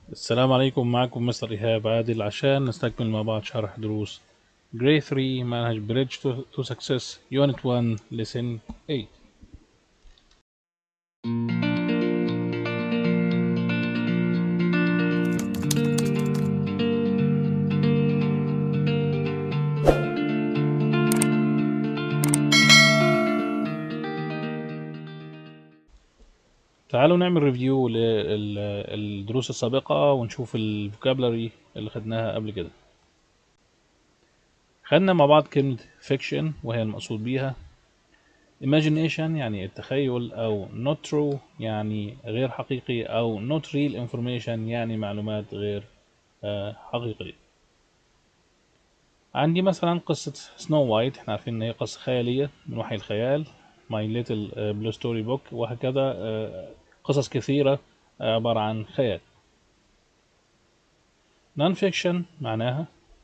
السلام عليكم معكم مستر إيهاب عادل عشان نستكمل مع بعض شرح دروس Grade 3 منهج Bridge to, to Success Unit 1 Lesson 8 تعالوا نعمل ريفيو للدروس السابقة ونشوف الفوكابلري اللي خدناها قبل كده خدنا مع بعض كلمة fiction وهي المقصود بيها imagination يعني التخيل أو not true يعني غير حقيقي أو not real information يعني معلومات غير آه، حقيقية عندي مثلا قصة سنو وايت احنا عارفين ان هي قصة خيالية من وحي الخيال ماي ليتل بلو ستوري بوك وهكذا آه، قصص كثيرة آه، عبارة عن خيال نون فيكشن معناها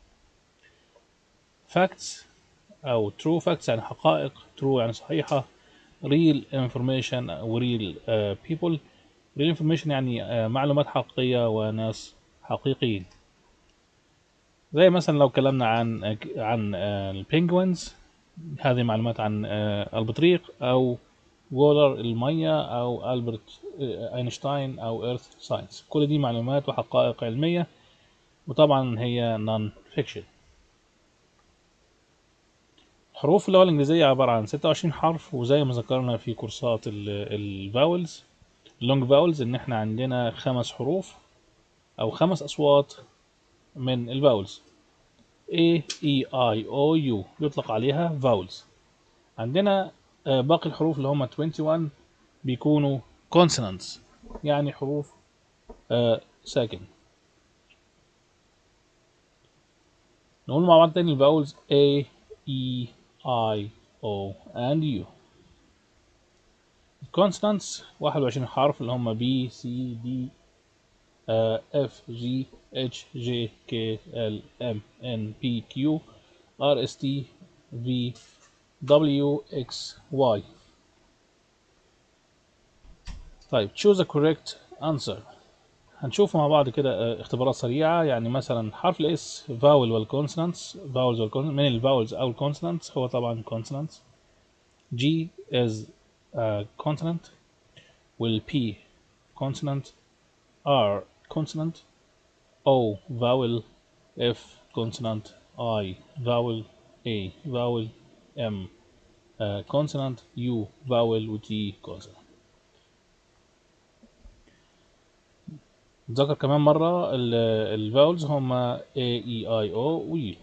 facts أو true facts يعني حقائق true يعني صحيحة real information أو real آه، people real information يعني آه، معلومات حقيقية وناس حقيقيين زي مثلا لو اتكلمنا عن عن البينجوينز هذه معلومات عن آه، البطريق او وولر المية او البرت آه، اينشتاين او ايرث ساينس كل دي معلومات وحقائق علمية وطبعا هي نون فيكشن حروف اللغة الإنجليزية عبارة عن 26 حرف وزي ما ذكرنا في كورسات الفاولز اللونج فاولز إن إحنا عندنا خمس حروف أو خمس أصوات من الفاولز A E I O U يطلق عليها vowels عندنا آه، باقي الحروف اللي هم 21 بيكونوا consonants يعني حروف آه، ساكن نقول مع بعض تاني الفاولز A E I O and U الكونسونانتس 21 حرف اللي هم B C D uh, F G H J K L M N P Q R S T V W X Y طيب choose a correct answer هنشوف مع بعض كده آه، اختبارات سريعة يعني مثلا حرف الاس فاول والكونسونانتس فاولز والكونسونانتس من الفاولز او الكونسونانتس هو طبعا consonants G is a consonant وال P consonant R consonant O vowel F consonant I vowel A vowel M uh, consonant U vowel و T consonant ذكر كمان مرة الفاولز هما A E I O و U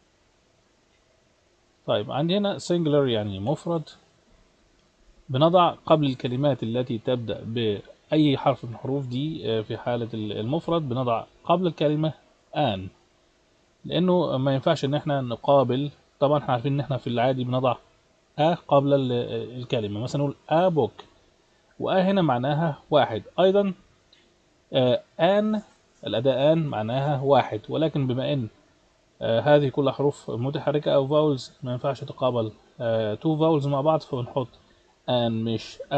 طيب عندي هنا singular يعني مفرد بنضع قبل الكلمات التي تبدأ بأي حرف من الحروف دي آه، في حالة المفرد بنضع قبل الكلمة an لأنه ما ينفعش إن احنا نقابل طبعا احنا عارفين إن احنا في العادي بنضع أ قبل ال- الكلمة مثلا نقول a book وأ هنا معناها واحد أيضا آه، an الأداة an معناها واحد ولكن بما إن آه، هذه كلها حروف متحركة أو vowels ما ينفعش تقابل آه، two vowels مع بعض فبنحط an مش a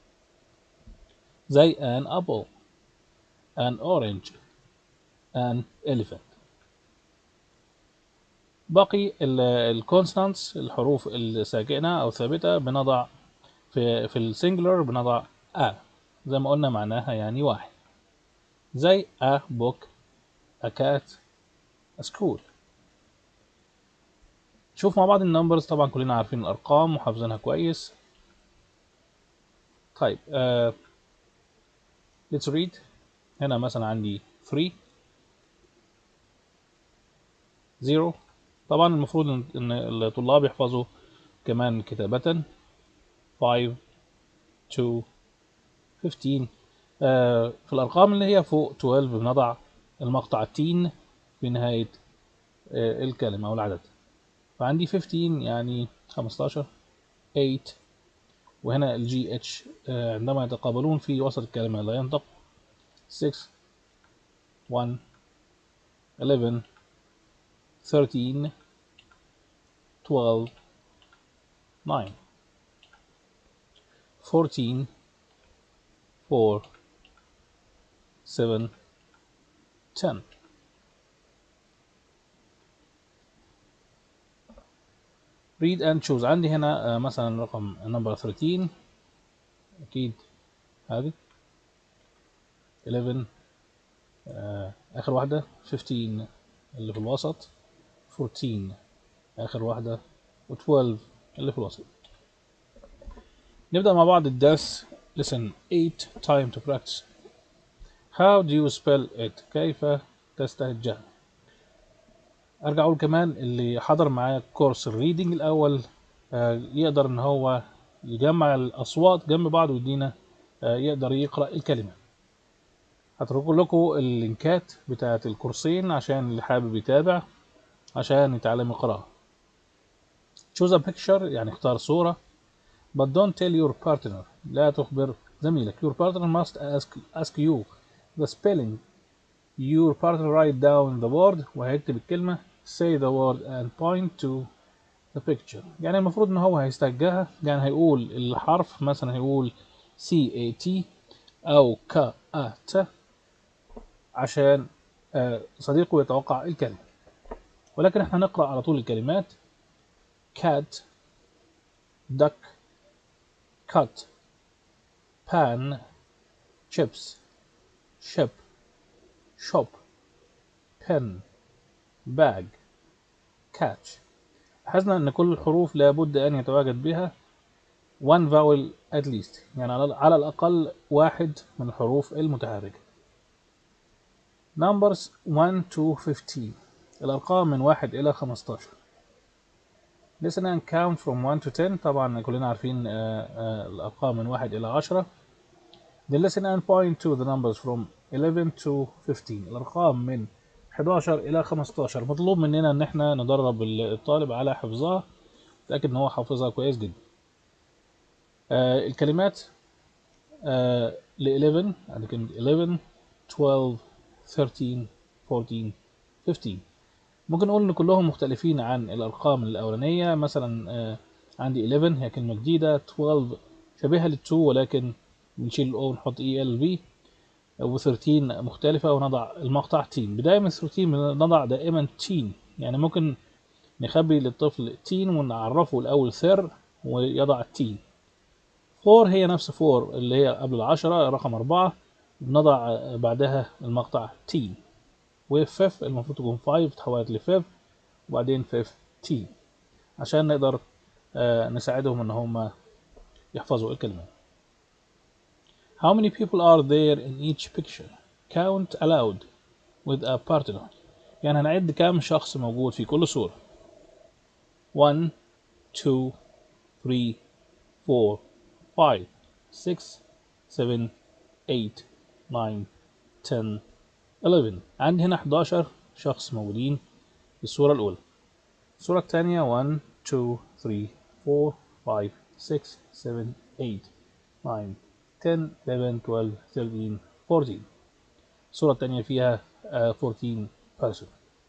زي an apple an orange an elephant باقي الكونستانتس الحروف الساكنة أو ثابتة بنضع في في السنجلر بنضع a زي ما قلنا معناها يعني واحد زي a book a cat a school شوف مع بعض النمبرز طبعا كلنا عارفين الأرقام وحافظينها كويس طيب uh, let's read هنا مثلا عندي 3 0 طبعا المفروض إن- ان الطلاب يحفظوا كمان كتابة 5 2 15 آه في الأرقام اللي هي فوق 12 بنضع المقطع تين في نهاية آه الكلمة أو العدد فعندي 15 يعني 15 8 وهنا الجي اتش عندما يتقابلون في وسط الكلمة لا ينطق 6 1 11 13 12 9 14 4 7 10 read and choose عندي هنا آه، مثلا رقم number 13 أكيد هذه 11 آه، آخر واحدة 15 اللي في الوسط 14 آخر واحدة و12 اللي في الوسط نبدأ مع بعض الدرس listen 8 time to practice how do you spell it كيف تستهجها ارجع اقول كمان اللي حضر معايا كورس الريدنج الاول آه، يقدر ان هو يجمع الاصوات جنب بعض ويدينا آه، يقدر يقرا الكلمه هترك لكم اللينكات بتاعت الكورسين عشان اللي حابب يتابع عشان يتعلم القراءه choose a picture يعني اختار صوره but don't tell your partner لا تخبر زميلك your partner must ask ask you the spelling your partner write down the word وهيكتب الكلمة say the word and point to the picture يعني المفروض ان هو هيستهجاها يعني هيقول الحرف مثلا هيقول C A T او ك A T عشان آه، صديقه يتوقع الكلمة ولكن احنا نقرأ على طول الكلمات cat duck cut pan chips ship shop pen bag catch لاحظنا ان كل الحروف لابد ان يتواجد بها one vowel at least يعني على على الاقل واحد من الحروف المتحركه numbers 1 to 15 الارقام من 1 الى 15 listen and count from 1 to 10 طبعا كلنا عارفين آه، آه، الارقام من 1 الى 10 then listen and point to the numbers from 11 to 15 الارقام من 11 الى 15 مطلوب مننا ان احنا ندرب الطالب على حفظها نتاكد ان هو حافظها كويس جدا آه الكلمات آه ل 11 عندك كلمة 11 12 13 14 15 ممكن نقول ان كلهم مختلفين عن الارقام الاولانيه مثلا آه عندي 11 هي كلمه جديده 12 شبيهه لل 2 ولكن بنشيل الاو ونحط اي ال في و13 مختلفة ونضع المقطع تين بداية من 13 نضع دائما تين يعني ممكن نخبي للطفل تين ونعرفه الأول ثر ويضع التين فور هي نفس فور اللي هي قبل العشرة رقم أربعة بنضع بعدها المقطع تين وفيف المفروض تكون فايف تحولت لفيف وبعدين فيف تي عشان نقدر آه، نساعدهم ان هم يحفظوا الكلمة How many people are there in each picture? Count aloud with a partner. يعني هنعد كام شخص موجود في كل صورة. 1 2 3 4 5 6 7 8 9 10 11 عندي هنا 11 شخص موجودين في الصورة الأولى. الصورة الثانية 1 2 3 4 5 6 7 8 9 10 11 12 13 14 الصورة الثانية فيها آه، 14 person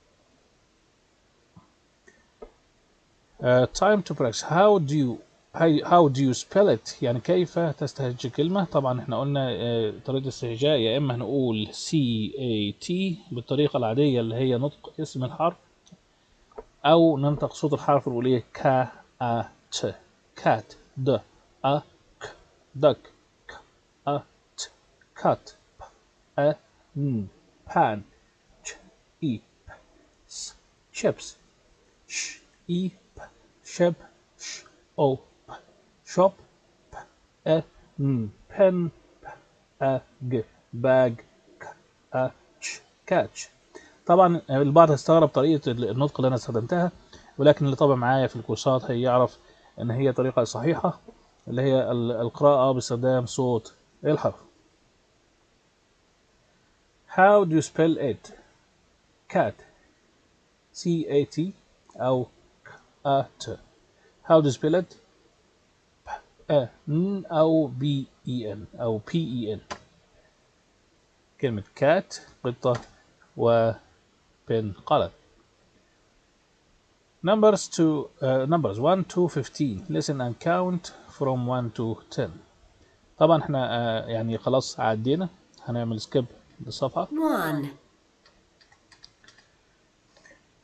Uh, time to practice how do you how, how do you spell it يعني كيف تستهج كلمة طبعا احنا قلنا آه، طريقة الاستهجاء يا اما هنقول C A T بالطريقة العادية اللي هي نطق اسم الحرف او ننطق صوت الحرف ونقول ك A T cat د A K duck K A T cut P A N pan ch E P S chips sh E P ship sh O P shop P A N pen P A G bag K A ch catch طبعا البعض هيستغرب طريقة النطق اللي أنا استخدمتها ولكن اللي طبع معايا في الكورسات هيعرف إن هي طريقة صحيحة اللي هي ال- القراءة باستخدام صوت الحرف. How do you spell it? Cat. C A T أو K A T. How do you spell it? P A N أو B E N أو P E N. كلمة cat قطة و pen قلم. Numbers to uh, numbers 1 to 15 listen and count from 1 to 10 طبعا احنا uh, يعني خلاص عدينا هنعمل سكيب للصفحة One,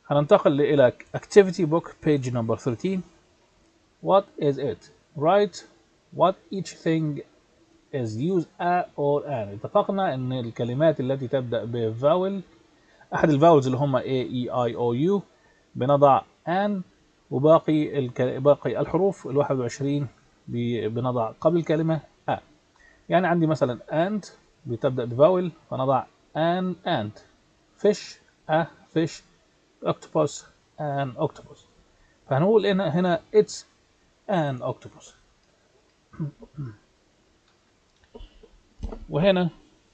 هننتقل إلى activity book page number 13 what is it write what each thing is used a or an اتفقنا ان الكلمات التي تبدأ بفاول احد الفاولز اللي هم a e i o u بنضع an وباقي الك... باقي الحروف ال 21 ب- بنضع قبل الكلمة a يعني عندي مثلا and بتبدأ بفاول فنضع an and fish a fish octopus an octopus فهنقول هنا هنا it's an octopus وهنا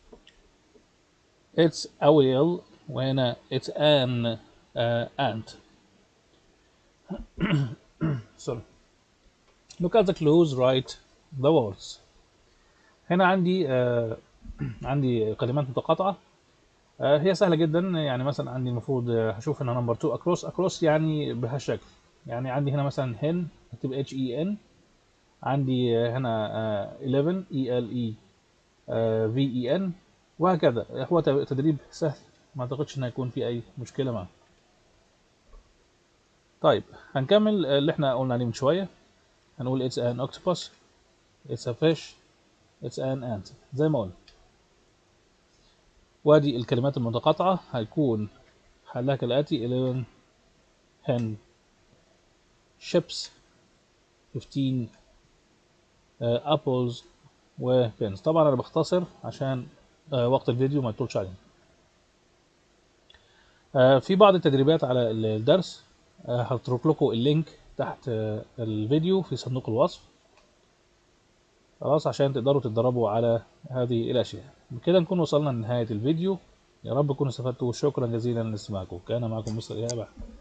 it's a whale وهنا it's an uh, ant sorry look at the clues write the words هنا عندي آه عندي كلمات متقاطعة آه هي سهلة جدا يعني مثلا عندي المفروض آه، هشوف هنا نمبر 2 across across يعني بهالشكل يعني عندي هنا مثلا hen هتبقى اتش اي ان عندي آه، هنا آه 11 اي ال اي في اي ان وهكذا هو ت- تدريب سهل ما اعتقدش ان هيكون في اي مشكله معه طيب هنكمل اللي احنا قلنا عليه من شويه هنقول it's an octopus it's a fish it's an ant زي ما قلنا وادي الكلمات المتقاطعه هيكون حلها كالاتي 11 hen ships 15 آه، apples وبنز طبعا انا بختصر عشان آه، وقت الفيديو ما يطولش علينا آه، في بعض التدريبات على ال- الدرس آه، هترك لكم اللينك تحت آه، الفيديو في صندوق الوصف خلاص عشان تقدروا تتدربوا على هذه الاشياء بكده نكون وصلنا لنهاية الفيديو يا رب تكونوا استفدتوا شكرا جزيلا لاستماعكم كان معكم مستر ايهاب أحمد.